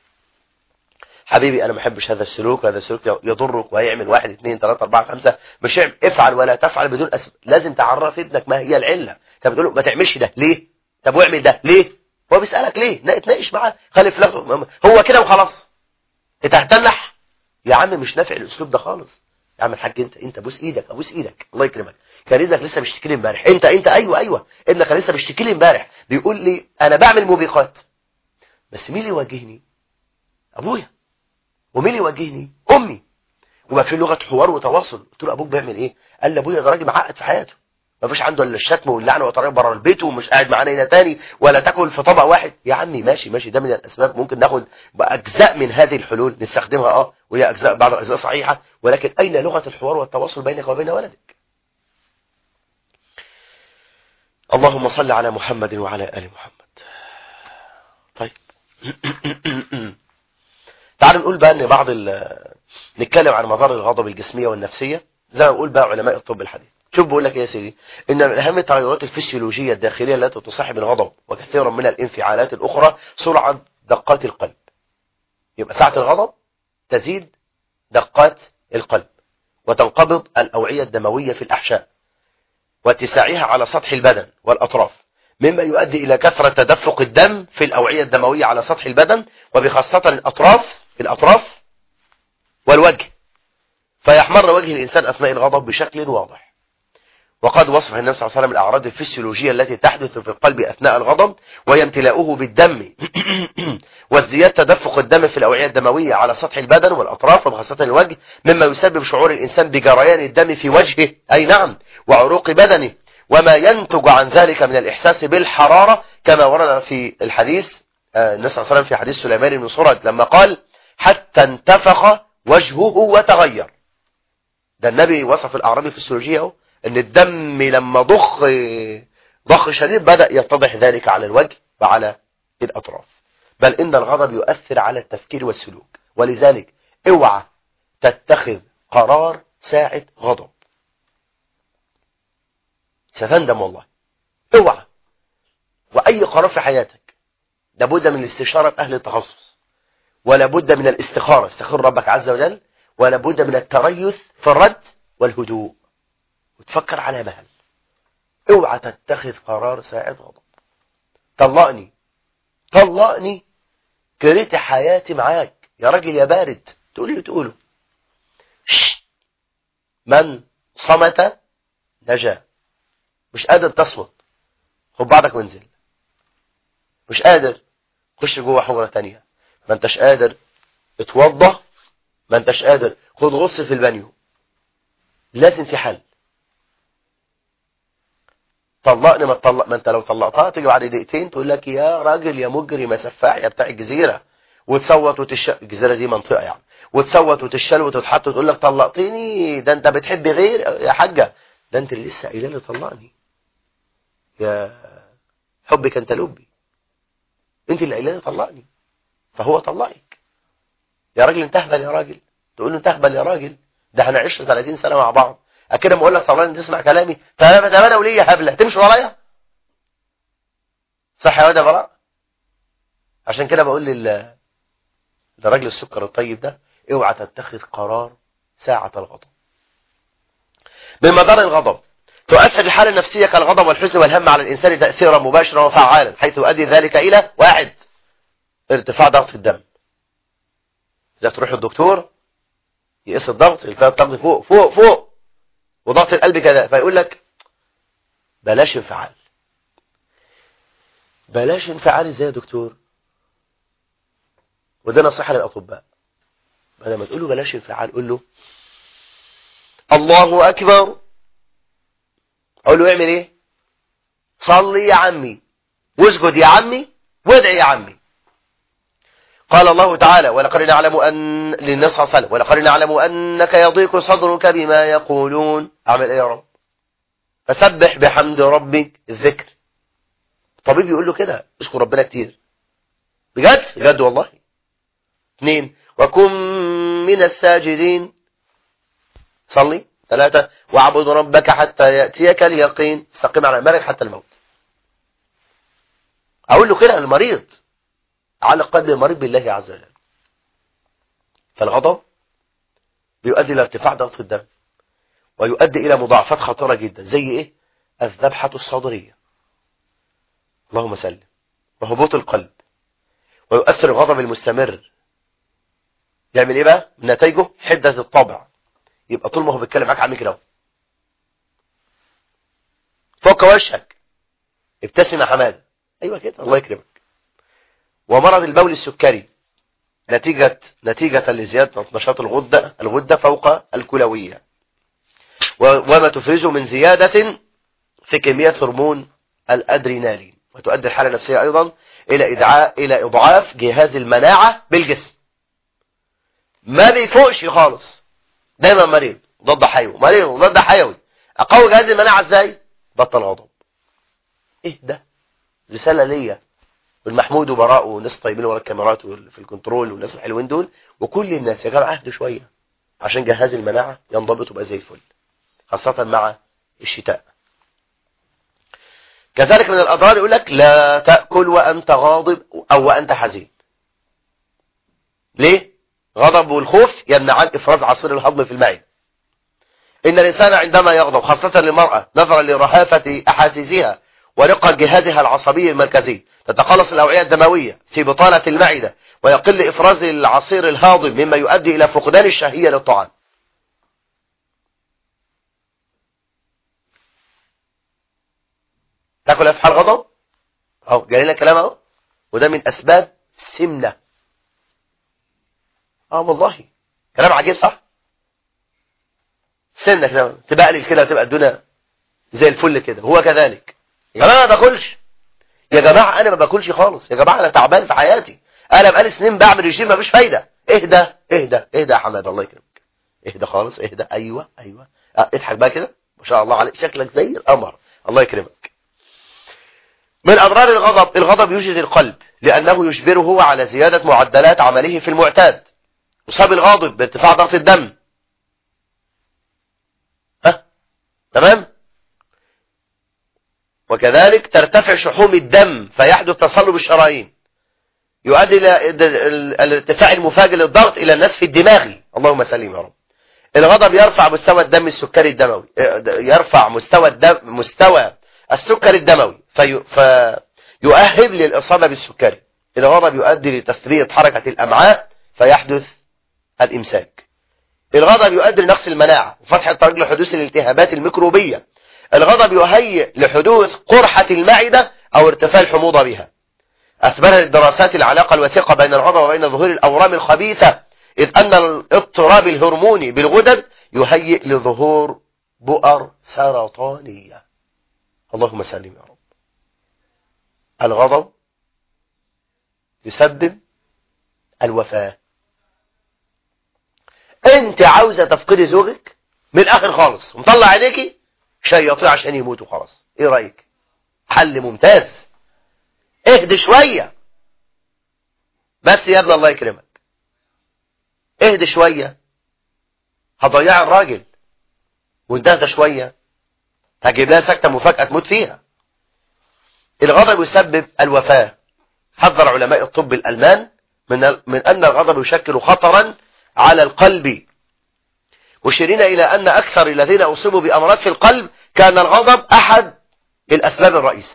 حبيبي انا ما بحبش هذا السلوك هذا السلوك يضرك وهيعمل واحد اثنين ثلاثة اربعة خمسة مش افعل ولا تفعل بدون أسب... لازم تعرف ابنك ما هي العلة طب بتقول له ما تعملش ده ليه طب واعمل ده ليه هو بيسألك ليه اتناقش معاه خلي في هو كده وخلاص انت هتنح يا عم مش نافع الاسلوب ده خالص يا عم الحاج انت انت بوس ايدك ابوس ايدك الله يكرمك كان ابنك لسه بيشتكي لي امبارح انت انت ايوه ايوه ابنك كان لسه بيشتكي لي امبارح بيقول لي انا بعمل موبقات بس مين اللي يواجهني ابويا ومين اللي يواجهني امي وما في لغه حوار وتواصل قلت له ابوك بيعمل ايه قال لي ابويا ده راجل معقد في حياته ما فيش عنده الا الشتم واللعنه وطريق بره البيت ومش قاعد معانا هنا تاني ولا تاكل في طبق واحد يا عمي ماشي ماشي ده من الاسباب ممكن ناخد اجزاء من هذه الحلول نستخدمها اه وهي اجزاء بعض الاجزاء صحيحه ولكن اين لغه الحوار والتواصل بينك وبين ولدك اللهم صل على محمد وعلى ال محمد طيب تعالوا نقول بقى ان بعض نتكلم عن مظاهر الغضب الجسميه والنفسيه زي ما بيقول بقى علماء الطب الحديث شوف بقول لك ايه يا سيدي ان من اهم التغيرات الفسيولوجيه الداخليه التي تصاحب الغضب وكثيرا من الانفعالات الاخرى سرعه دقات القلب يبقى ساعه الغضب تزيد دقات القلب وتنقبض الاوعيه الدمويه في الاحشاء واتساعها على سطح البدن والاطراف مما يؤدي الى كثره تدفق الدم في الاوعيه الدمويه على سطح البدن وبخاصه الاطراف الاطراف والوجه فيحمر وجه الانسان اثناء الغضب بشكل واضح وقد وصف النبي صلى الله عليه وسلم الأعراض الفسيولوجية التي تحدث في القلب أثناء الغضب وهي امتلاؤه بالدم وازدياد تدفق الدم في الأوعية الدموية على سطح البدن والأطراف وخاصة الوجه مما يسبب شعور الإنسان بجريان الدم في وجهه أي نعم وعروق بدنه وما ينتج عن ذلك من الإحساس بالحرارة كما ورد في الحديث النبي صلى الله عليه وسلم في حديث سليمان بن سرد لما قال حتى انتفخ وجهه وتغير ده النبي وصف الأعراض الفسيولوجية اهو ان الدم لما ضخ ضخ شديد بدأ يتضح ذلك على الوجه وعلى الأطراف بل إن الغضب يؤثر على التفكير والسلوك ولذلك اوعى تتخذ قرار ساعة غضب ستندم والله اوعى وأي قرار في حياتك لابد من الاستشارة أهل التخصص ولا بد من الاستخارة استخير ربك عز وجل ولا بد من التريث في الرد والهدوء وتفكر على مهل اوعى تتخذ قرار ساعة غضب طلقني طلقني كرهت حياتي معاك يا راجل يا بارد تقول لي تقوله من صمت نجا مش قادر تصمت خد بعضك وانزل مش قادر خش جوه حجرة تانية ما انتش قادر اتوضى ما انتش قادر خد غص في البانيو لازم في حل طلقني ما تطلق ما انت لو طلقتها تيجي بعد دقيقتين تقول لك يا راجل يا مجرم يا سفاح يا بتاع الجزيره وتصوت وتش الجزيره دي منطقه يعني وتصوت وتشل وتتحط وتقول لك طلقتني ده انت بتحب غير يا حاجه ده انت اللي لسه قايله لي طلقني يا حبك انت لبي انت اللي قايله لي طلقني فهو طلقك يا راجل انت اهبل يا راجل تقول له انت اهبل يا راجل ده احنا عشنا 30 سنه مع بعض اكيد ما اقول لك طلقني تسمع كلامي طب انا وليه هبله تمشي ورايا صح يا واد يا براء عشان كده بقول لل لراجل السكر الطيب ده اوعى تتخذ قرار ساعة الغضب من مدار الغضب تؤثر الحالة النفسية كالغضب والحزن والهم على الإنسان تأثيرا مباشرا وفعالا حيث يؤدي ذلك إلى واحد ارتفاع ضغط الدم إذا تروح الدكتور يقيس الضغط يلتقى الضغط فوق فوق فوق وضغط القلب كذا فيقول لك بلاش انفعال بلاش انفعال ازاي يا دكتور وده نصيحة للأطباء بدل ما تقول له بلاش انفعال قول له الله أكبر أقول له اعمل ايه صلي يا عمي واسجد يا عمي وادعي يا عمي قال الله تعالى ولقد نعلم أن للناس صلى الله عليه وسلم ولقد نعلم أنك يضيق صدرك بما يقولون أعمل ايه يا رب فسبح بحمد ربك الذكر الطبيب يقول له كده اشكر ربنا كتير بجد بجد والله اثنين وكن من الساجدين صلي ثلاثة واعبد ربك حتى يأتيك اليقين استقيم على الملك حتى الموت أقول له كده المريض على قدر المريض بالله عز وجل فالغضب بيؤدي إلى ارتفاع ضغط الدم ويؤدي إلى مضاعفات خطيرة جدا زي إيه الذبحة الصدرية اللهم سلم وهبوط القلب ويؤثر الغضب المستمر يعمل ايه بقى نتائجه حدة الطبع يبقى طول ما هو بيتكلم معاك عامل كده فوق وشك ابتسم يا حماده ايوه كده الله يكرمك ومرض البول السكري نتيجة نتيجة لزيادة نشاط الغدة الغدة فوق الكلوية وما تفرزه من زيادة في كمية هرمون الأدرينالين وتؤدي الحالة النفسية أيضا إلى إدعاء إلى إضعاف جهاز المناعة بالجسم ما بيفوقش خالص دايما مريض ضد حيوي مريض ضد حيوي اقوي جهاز المناعه ازاي بطل غضب ايه ده رساله ليا والمحمود وبراء وناس طيبين ورا الكاميرات في الكنترول والناس الحلوين دول وكل الناس يا جماعه اهدوا شويه عشان جهاز المناعه ينضبط ويبقى زي الفل خاصه مع الشتاء كذلك من الاضرار يقول لك لا تاكل وانت غاضب او وانت حزين ليه غضب والخوف يمنعان إفراز عصير الهضم في المعدة إن الإنسان عندما يغضب خاصة للمرأة نظرا لرهافة أحاسيسها ورقة جهازها العصبي المركزي تتقلص الأوعية الدموية في بطانة المعدة ويقل إفراز العصير الهاضم مما يؤدي إلى فقدان الشهية للطعام تاكل أفحال غضب أو جالي كلام أهو وده من أسباب سمنة اه والله كلام عجيب صح سنة كده تبقلل كده وتبقى الدنيا زي الفل كده هو كذلك يا جماعة ما باكلش يا جماعة انا ما باكلش خالص يا جماعة انا تعبان في حياتي انا بقالي سنين بعمل رجيم مفيش فايدة اهدى اهدى اهدى يا حماد الله يكرمك اهدى خالص اهدى ايوه ايوه اه اضحك بقى كده ما شاء الله عليك شكلك زي القمر الله يكرمك من اضرار الغضب الغضب يوجد القلب لانه يجبره على زيادة معدلات عمله في المعتاد يصاب الغاضب بارتفاع ضغط الدم ها تمام وكذلك ترتفع شحوم الدم فيحدث تصلب الشرايين يؤدي الى الارتفاع المفاجئ للضغط الى النسف الدماغي اللهم سلم يا رب الغضب يرفع مستوى الدم السكري الدموي يرفع مستوى الدم مستوى السكر الدموي في فيؤهب للإصابة بالسكري الغضب يؤدي لتثبيت حركة الأمعاء فيحدث الإمساك الغضب يؤدي لنقص المناعة وفتح الطريق لحدوث الالتهابات الميكروبية الغضب يهيئ لحدوث قرحة المعدة أو ارتفاع الحموضة بها أثبتت الدراسات العلاقة الوثيقة بين الغضب وبين ظهور الأورام الخبيثة إذ أن الاضطراب الهرموني بالغدد يهيئ لظهور بؤر سرطانية اللهم سلم يا رب الغضب يسبب الوفاة انت عاوزة تفقدي زوجك من الاخر خالص ومطلع عينيكي شياطين عشان يموتوا خلاص ايه رأيك حل ممتاز اهدي شوية بس يا ابن الله يكرمك اهدي شوية هضيع الراجل وانتهت شوية هجيب لها سكتة مفاجأة تموت فيها الغضب يسبب الوفاة حذر علماء الطب الألمان من من أن الغضب يشكل خطرا على القلب مشيرين إلى أن أكثر الذين أصيبوا بأمراض في القلب كان الغضب أحد الأسباب الرئيسة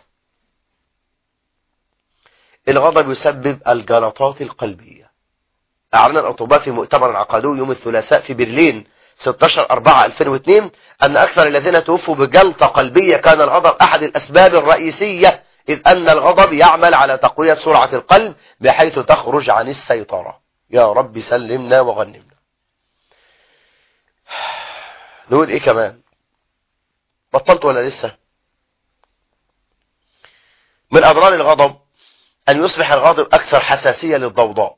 الغضب يسبب الجلطات القلبية أعلن الأطباء في مؤتمر عقدوه يوم الثلاثاء في برلين 16 4 2002 أن أكثر الذين توفوا بجلطة قلبية كان الغضب أحد الأسباب الرئيسية إذ أن الغضب يعمل على تقوية سرعة القلب بحيث تخرج عن السيطرة يا رب سلمنا وغنمنا نقول إيه كمان بطلت ولا لسه من أضرار الغضب أن يصبح الغاضب أكثر حساسية للضوضاء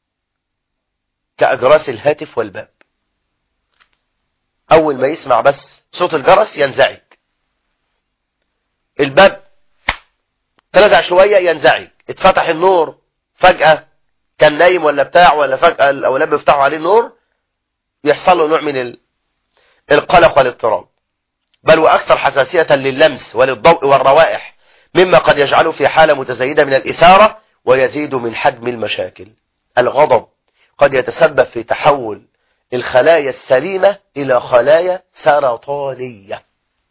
كأجراس الهاتف والباب أول ما يسمع بس صوت الجرس ينزعج الباب تلزع شوية ينزعج اتفتح النور فجأة كان نايم ولا بتاع ولا فجأة الأولاد بيفتحوا عليه النور يحصل له نوع من القلق والاضطراب بل وأكثر حساسية لللمس وللضوء والروائح مما قد يجعله في حالة متزايدة من الإثارة ويزيد من حجم المشاكل الغضب قد يتسبب في تحول الخلايا السليمة إلى خلايا سرطانية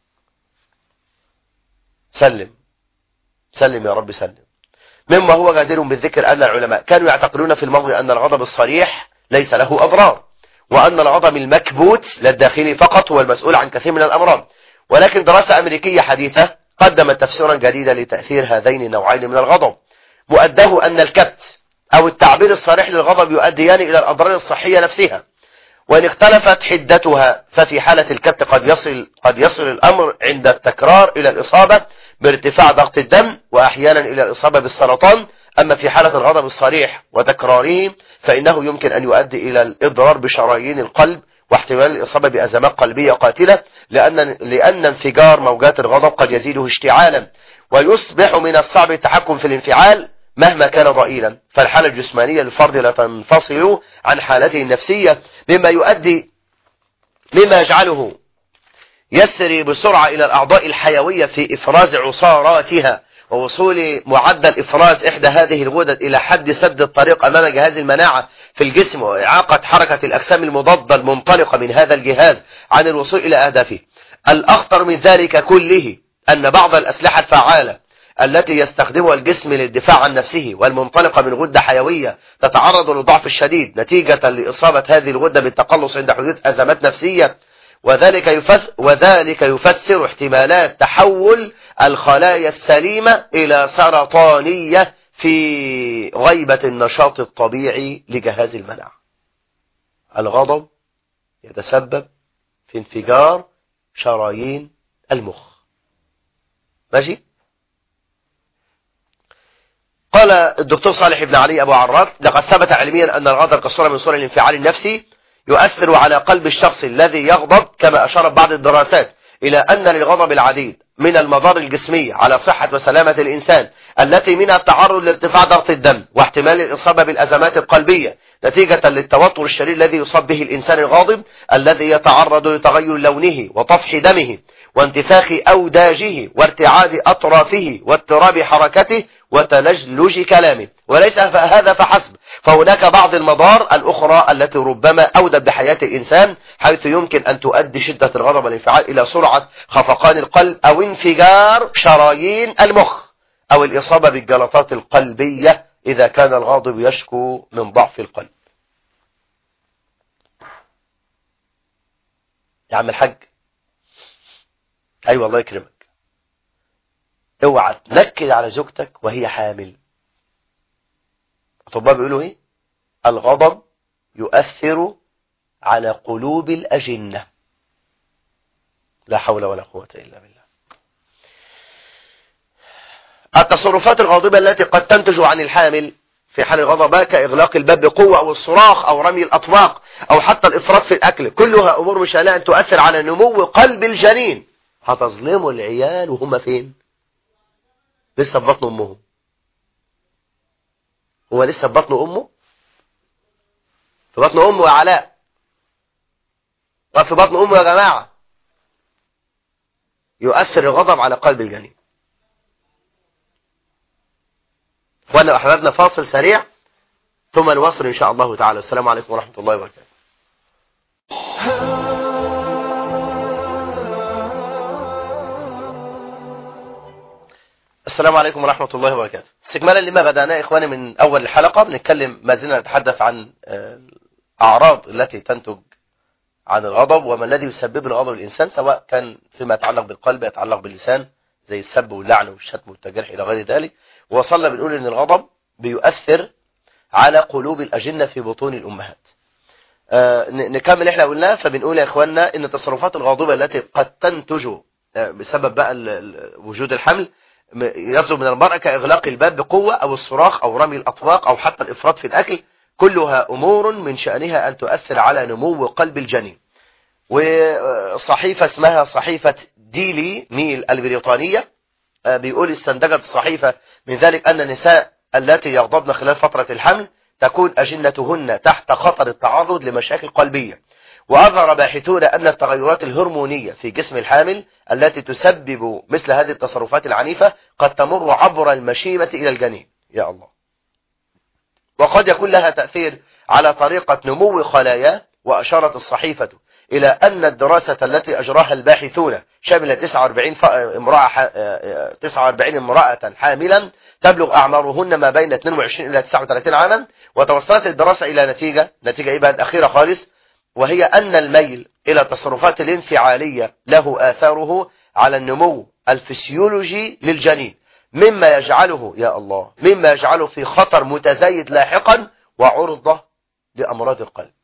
سلم سلم يا رب سلم مما هو جدير بالذكر أن العلماء كانوا يعتقدون في الماضي أن الغضب الصريح ليس له أضرار وأن الغضب المكبوت للداخلي فقط هو المسؤول عن كثير من الأمراض ولكن دراسة أمريكية حديثة قدمت تفسيرا جديدا لتأثير هذين النوعين من الغضب مؤداه أن الكبت أو التعبير الصريح للغضب يؤديان إلى الأضرار الصحية نفسها وإن اختلفت حدتها ففي حالة الكبت قد يصل, قد يصل الأمر عند التكرار إلى الإصابة بارتفاع ضغط الدم وأحيانا إلى الإصابة بالسرطان أما في حالة الغضب الصريح وتكراره فإنه يمكن أن يؤدي إلى الإضرار بشرايين القلب واحتمال الإصابة بأزمات قلبية قاتلة لأن, لأن انفجار موجات الغضب قد يزيده اشتعالا ويصبح من الصعب التحكم في الانفعال مهما كان ضئيلا فالحالة الجسمانية للفرد لا تنفصل عن حالته النفسية مما يؤدي مما يجعله يسري بسرعة إلى الأعضاء الحيوية في إفراز عصاراتها ووصول معدل إفراز إحدى هذه الغدد إلى حد سد الطريق أمام جهاز المناعة في الجسم وإعاقة حركة الأجسام المضادة المنطلقة من هذا الجهاز عن الوصول إلى أهدافه الأخطر من ذلك كله أن بعض الأسلحة الفعالة التي يستخدمها الجسم للدفاع عن نفسه والمنطلقة من غدة حيوية تتعرض للضعف الشديد نتيجة لإصابة هذه الغدة بالتقلص عند حدوث أزمات نفسية وذلك يفسر, وذلك يفسر احتمالات تحول الخلايا السليمة إلى سرطانية في غيبة النشاط الطبيعي لجهاز المناعة الغضب يتسبب في انفجار شرايين المخ ماشي قال الدكتور صالح بن علي أبو عراب لقد ثبت علميا أن الغضب كصورة من صور الانفعال النفسي يؤثر على قلب الشخص الذي يغضب كما أشارت بعض الدراسات إلى أن للغضب العديد من المضار الجسمية على صحة وسلامة الإنسان التي منها التعرض لارتفاع ضغط الدم واحتمال الإصابة بالأزمات القلبية نتيجة للتوتر الشديد الذي يصاب به الإنسان الغاضب الذي يتعرض لتغير لونه وطفح دمه وانتفاخ أوداجه وارتعاد أطرافه واضطراب حركته وتلجلج كلامه وليس هذا فحسب فهناك بعض المضار الأخرى التي ربما أودت بحياة الإنسان حيث يمكن أن تؤدي شدة الغضب والانفعال إلى سرعة خفقان القلب أو انفجار شرايين المخ أو الإصابة بالجلطات القلبية إذا كان الغاضب يشكو من ضعف القلب يا عم الحاج ايوه الله يكرمك اوعى تنكد على زوجتك وهي حامل الاطباء بيقولوا ايه الغضب يؤثر على قلوب الأجنة لا حول ولا قوة إلا بالله التصرفات الغاضبة التي قد تنتج عن الحامل في حال الغضب كإغلاق الباب بقوة أو الصراخ أو رمي الأطباق أو حتى الإفراط في الأكل كلها أمور مش أن تؤثر على نمو قلب الجنين هتظلموا العيال وهم فين لسه في بطن أمهم هو لسه في بطن أمه في بطن أمه يا علاء وفي بطن أمه يا جماعة يؤثر الغضب على قلب الجنين وانا احبابنا فاصل سريع ثم الوصل ان شاء الله تعالى السلام عليكم ورحمة الله وبركاته السلام عليكم ورحمة الله وبركاته استكمالا لما بدأناه إخواني من أول الحلقة بنتكلم ما زلنا نتحدث عن الأعراض التي تنتج عن الغضب وما الذي يسبب الغضب الإنسان سواء كان فيما يتعلق بالقلب يتعلق باللسان زي السب واللعن والشتم والتجرح إلى غير ذلك وصلنا بنقول أن الغضب بيؤثر على قلوب الأجنة في بطون الأمهات آه نكمل احنا قلناه فبنقول يا اخواننا ان التصرفات الغاضبة التي قد تنتج بسبب بقى وجود الحمل يصدر من المرأة كإغلاق الباب بقوة أو الصراخ أو رمي الأطباق أو حتى الإفراط في الأكل كلها أمور من شأنها أن تؤثر على نمو قلب الجنين وصحيفة اسمها صحيفة ديلي ميل البريطانية بيقول استنتجت الصحيفة من ذلك أن النساء التي يغضبن خلال فترة الحمل تكون أجنتهن تحت خطر التعرض لمشاكل قلبية وأظهر باحثون أن التغيرات الهرمونية في جسم الحامل التي تسبب مثل هذه التصرفات العنيفة قد تمر عبر المشيمة إلى الجنين يا الله وقد يكون لها تأثير على طريقة نمو خلايا وأشارت الصحيفة إلى أن الدراسة التي أجراها الباحثون شملت 49 امرأة 49 امرأة حاملا تبلغ أعمارهن ما بين 22 إلى 39 عاما وتوصلت الدراسة إلى نتيجة نتيجة إيه بقى الأخيرة خالص وهي أن الميل إلى التصرفات الانفعالية له آثاره على النمو الفسيولوجي للجنين مما يجعله يا الله مما يجعله في خطر متزايد لاحقا وعرضة لأمراض القلب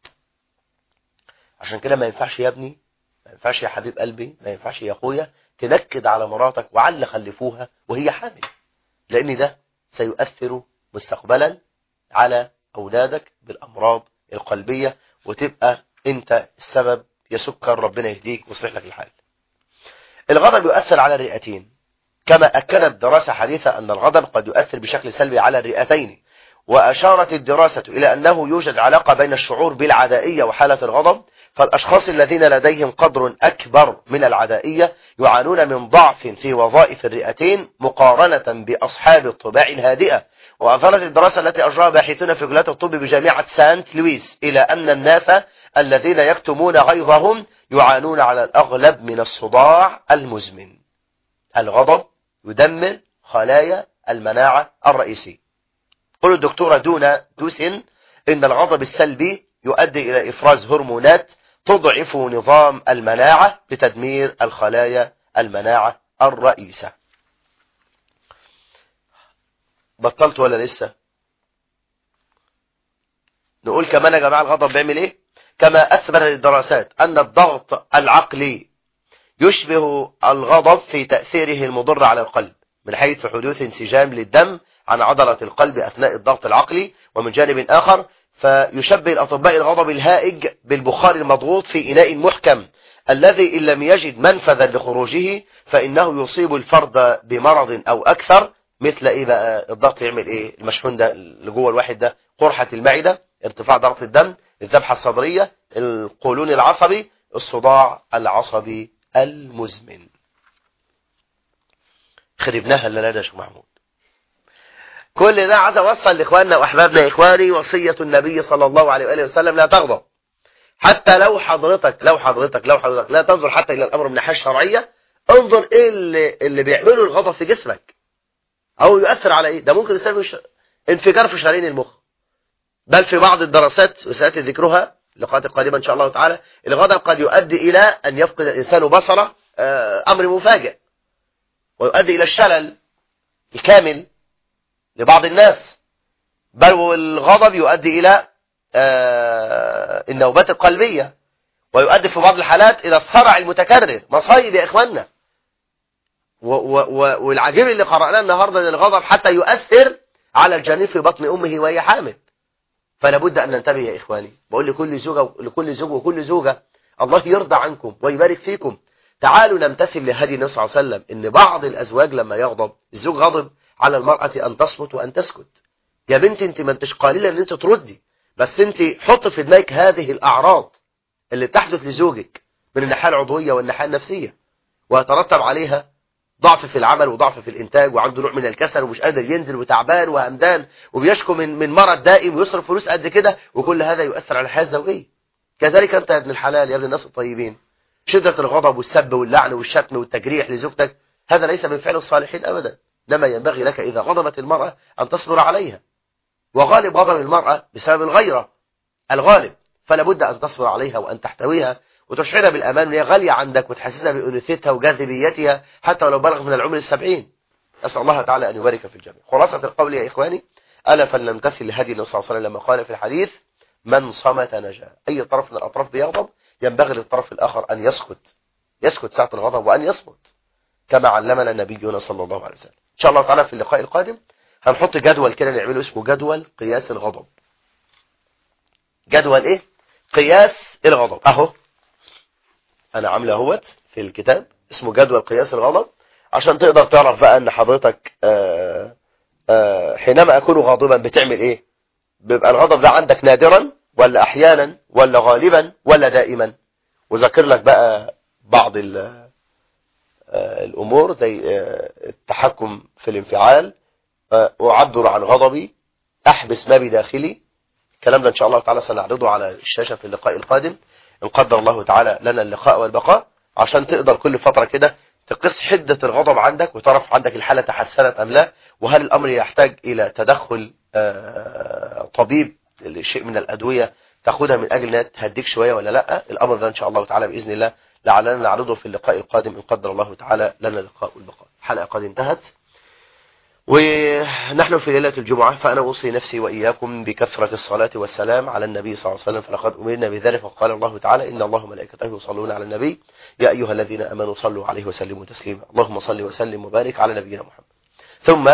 عشان كده ما ينفعش يا ابني ما ينفعش يا حبيب قلبي ما ينفعش يا اخويا تنكد على مراتك وعل خلفوها وهي حامل لان ده سيؤثر مستقبلا على اولادك بالامراض القلبية وتبقى انت السبب يا سكر ربنا يهديك ويصلح لك الحال الغضب يؤثر على الرئتين كما أكدت دراسة حديثة أن الغضب قد يؤثر بشكل سلبي على الرئتين وأشارت الدراسة إلى أنه يوجد علاقة بين الشعور بالعدائية وحالة الغضب فالأشخاص الذين لديهم قدر أكبر من العدائية يعانون من ضعف في وظائف الرئتين مقارنة بأصحاب الطباع الهادئة وأظهرت الدراسة التي أجراها باحثون في كلية الطب بجامعة سانت لويس إلى أن الناس الذين يكتمون غيظهم يعانون على الأغلب من الصداع المزمن الغضب يدمر خلايا المناعة الرئيسية قل الدكتورة دونا دوسن إن الغضب السلبي يؤدي إلى إفراز هرمونات تضعف نظام المناعة لتدمير الخلايا المناعة الرئيسة بطلت ولا لسه نقول كمان يا جماعة الغضب بيعمل ايه كما اثبتت الدراسات ان الضغط العقلي يشبه الغضب في تأثيره المضر على القلب من حيث حدوث انسجام للدم عن عضلة القلب أثناء الضغط العقلي ومن جانب آخر فيشبه الأطباء الغضب الهائج بالبخار المضغوط في إناء محكم الذي إن لم يجد منفذا لخروجه فإنه يصيب الفرد بمرض أو أكثر مثل إيه بقى الضغط يعمل إيه المشحون ده اللي جوه الواحد ده قرحة المعدة ارتفاع ضغط الدم الذبحة الصدرية القولون العصبي الصداع العصبي المزمن خربناها اللي لا شيخ محمود كل ده عايز اوصل لاخواننا واحبابنا يا اخواني وصيه النبي صلى الله عليه واله وسلم لا تغضب حتى لو حضرتك لو حضرتك لو حضرتك لا تنظر حتى الى الامر من الناحيه الشرعيه انظر ايه اللي, اللي بيعمله الغضب في جسمك او يؤثر على ايه ده ممكن يسبب انفجار في شرايين المخ بل في بعض الدراسات وسياتي ذكرها اللقاءات القادمة إن شاء الله تعالى الغضب قد يؤدي إلى أن يفقد الإنسان بصره أمر مفاجئ ويؤدي إلى الشلل الكامل لبعض الناس بل والغضب يؤدي إلى النوبات القلبية ويؤدي في بعض الحالات إلى الصرع المتكرر مصايب يا إخواننا والعجيب اللي قرأناه النهاردة ان الغضب حتى يؤثر على الجنين في بطن أمه وهي حامل فلا بد أن ننتبه يا إخواني بقول لكل زوجة لكل زوج وكل زوجة الله يرضى عنكم ويبارك فيكم تعالوا نمتثل لهدي النبي صلى الله عليه وسلم ان بعض الأزواج لما يغضب الزوج غضب على المرأة أن تصمت وأن تسكت يا بنتي انت ما انتش قليلة ان انت تردي بس انت حط في دماغك هذه الأعراض اللي تحدث لزوجك من الناحية العضوية والناحية النفسية ويترتب عليها ضعف في العمل وضعف في الانتاج وعنده نوع من الكسل ومش قادر ينزل وتعبان وهمدان وبيشكو من من مرض دائم ويصرف فلوس قد كده وكل هذا يؤثر على الحياه الزوجيه كذلك انت يا ابن الحلال يا ابن الناس الطيبين شده الغضب والسب واللعن والشتم والتجريح لزوجتك هذا ليس من فعل الصالحين ابدا انما ينبغي لك اذا غضبت المراه ان تصبر عليها وغالب غضب المراه بسبب الغيره الغالب فلا بد ان تصبر عليها وان تحتويها وتشعرها بالأمان وهي غالية عندك وتحسسها بأنوثتها وجاذبيتها حتى ولو بلغ من العمر السبعين أسأل الله تعالى أن يبارك في الجميع خلاصة القول يا إخواني ألا فلنمتثل لهدي النبي صلى الله عليه وسلم لما قال في الحديث من صمت نجا أي طرف من الأطراف بيغضب ينبغي للطرف الآخر أن يسكت يسكت ساعة الغضب وأن يصمت كما علمنا نبينا صلى الله عليه وسلم إن شاء الله تعالى في اللقاء القادم هنحط جدول كده نعمله اسمه جدول قياس الغضب جدول ايه قياس الغضب اهو انا عامله اهوت في الكتاب اسمه جدول قياس الغضب عشان تقدر تعرف بقى ان حضرتك آآ آآ حينما اكون غاضبا بتعمل ايه بيبقى الغضب ده عندك نادرا ولا احيانا ولا غالبا ولا دائما وذكر لك بقى بعض الامور زي التحكم في الانفعال اعبر عن غضبي احبس ما بداخلي الكلام ده ان شاء الله تعالى سنعرضه على الشاشة في اللقاء القادم إن قدر الله تعالى لنا اللقاء والبقاء عشان تقدر كل فترة كده تقيس حدة الغضب عندك وتعرف عندك الحالة تحسنت أم لا وهل الأمر يحتاج إلى تدخل طبيب شيء من الأدوية تاخدها من أجل أنها تهديك شوية ولا لا الأمر ده إن شاء الله تعالى بإذن الله لعلنا نعرضه في اللقاء القادم إن قدر الله تعالى لنا اللقاء والبقاء الحلقة قد انتهت ونحن في ليلة الجمعة فأنا أوصي نفسي وإياكم بكثرة الصلاة والسلام على النبي صلى الله عليه وسلم فلقد أمرنا بذلك وقال الله تعالى إن الله ملائكته يصلون على النبي يا أيها الذين أمنوا صلوا عليه وسلموا تسليما اللهم صل وسلم وبارك على نبينا محمد ثم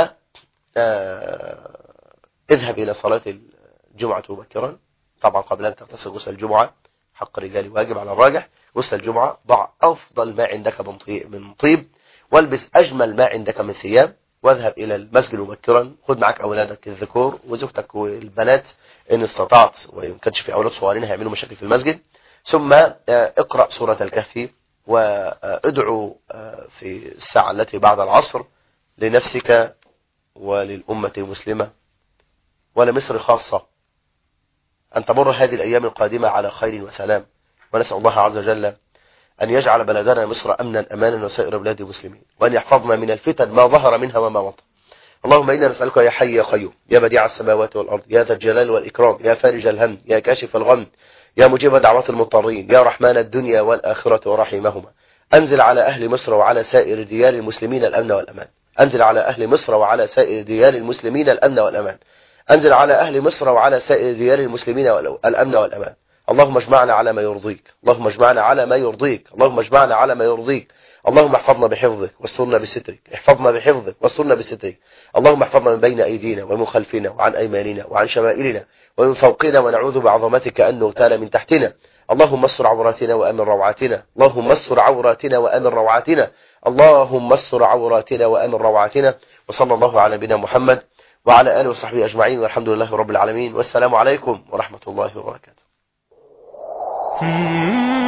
اذهب إلى صلاة الجمعة مبكرا طبعا قبل أن تغتسل غسل الجمعة حق رجالي واجب على الراجح غسل الجمعة ضع أفضل ما عندك من طيب والبس أجمل ما عندك من ثياب واذهب إلى المسجد مبكرا خذ معك أولادك الذكور وزوجتك والبنات إن استطعت وإن كانش في أولاد صغيرين هيعملوا مشاكل في المسجد ثم اقرأ سورة الكهف وادعو في الساعة التي بعد العصر لنفسك وللأمة المسلمة ولمصر خاصة أن تمر هذه الأيام القادمة على خير وسلام ونسأل الله عز وجل أن يجعل بلدنا مصر أمنا أمانا وسائر بلاد المسلمين وأن يحفظنا من الفتن ما ظهر منها وما بطن اللهم إنا نسألك يا حي يا قيوم يا بديع السماوات والأرض يا ذا الجلال والإكرام يا فارج الهم يا كاشف الغم يا مجيب دعوات المضطرين يا رحمن الدنيا والآخرة ورحيمهما أنزل على أهل مصر وعلى سائر ديار المسلمين الأمن والأمان أنزل على أهل مصر وعلى سائر ديار المسلمين الأمن والأمان أنزل على أهل مصر وعلى سائر ديار المسلمين الأمن والأمان اللهم اجمعنا على ما يرضيك اللهم اجمعنا على ما يرضيك اللهم اجمعنا على ما يرضيك اللهم احفظنا بحفظك واسترنا بسترك احفظنا بحفظك واسترنا بسترك اللهم احفظنا من بين أيدينا ومن خلفنا وعن أيماننا وعن شمائلنا ومن فوقنا ونعوذ بعظمتك أن نغتال من تحتنا اللهم استر عوراتنا وأمن روعاتنا اللهم استر عوراتنا وأمن روعاتنا اللهم استر عوراتنا وأمن روعاتنا وصلى الله على نبينا محمد وعلى آله وصحبه أجمعين والحمد لله رب العالمين والسلام عليكم ورحمة الله وبركاته Hmm.